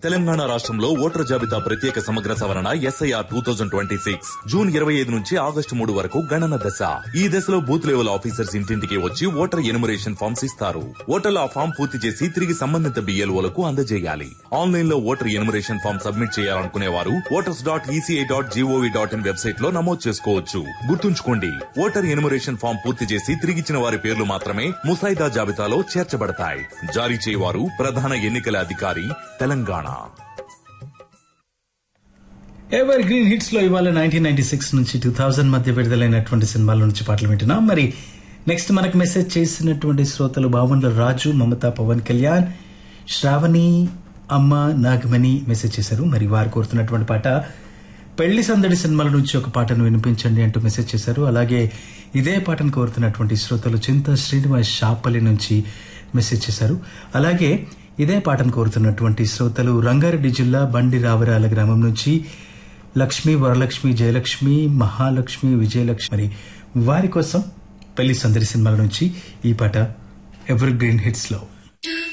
తెలంగాణ రాష్ట్రంలో ఓటర్ జాబితా ప్రత్యేక సమగ్ర సవరణ SIR two thousand twenty six June ఇరవై ఐదు నుంచి ఆగస్టు మూడు వరకు గణన దశ ఈ దశలో బూత్ లెవెల్ ఆఫీసర్స్ ఇంటింటికి వచ్చి ఓటర్ ఎనుమరేషన్ ఫామ్స్ ఇస్తారు ఓటర్లు ఆ ఫామ్ పూర్తి చేసి తిరిగి సంబంధిత బిఎల్ఓలకు అందజేయాలి ఆన్లైన్ లో ఓటర్ ఎనుమరేషన్ ఫామ్ సబ్మిట్ చేయాలనుకునే వారు voters dot ECI dot GOV dot in website లో నమోదు చేసుకోవచ్చు గుర్తుంచుకోండి ఓటర్ ఎనుమరేషన్ ఫామ్ పూర్తి చేసి తిరిగిచ్చిన వారి పేర్లు మాత్రమే ముసాయిదా జాబితాలో చేర్చబడతాయి జారీ చేయవారు ప్రధాన ఎన్నికల అధికారి తెలంగాణ ఎవర్ గ్రీన్ హిట్స్ లో ఇవాళ నైన్టీన్ నైన్టీ సిక్స్ నుంచి టూ థౌజండ్ మధ్య విడుదలైనటువంటి సినిమాల నుంచి పాటలు వింటున్నాం మరి నెక్స్ట్ మనకు మెసేజ్ చేసినటువంటి శ్రోతలు బావన్ల రాజు మమత పవన్ కళ్యాణ్ శ్రావణి అమ్మ నాగమణి మెసేజ్ చేశారు మరి వారు కోరుతున్నటువంటి పాట పెళ్లి సందడి సినిమాల నుంచి ఒక పాటను వినిపించండి అంటూ మెసేజ్ చేశారు అలాగే ఇదే పాటను కోరుతున్నటువంటి శ్రోతలు చింత శ్రీనివాస్ షాపల్లి నుంచి మెసేజ్ చేశారు అలాగే ఇదే పాటను కోరుతున్నటువంటి శ్రోతలు రంగారెడ్డి జిల్లా బండి రావరాల గ్రామం నుంచి లక్ష్మి వరలక్ష్మి జయలక్ష్మి మహాలక్ష్మి విజయలక్ష్మి మరి వారి కోసం పెళ్లి సందడి సినిమాల నుంచి ఈ పాట ఎవర్ గ్రీన్ హిట్స్ లో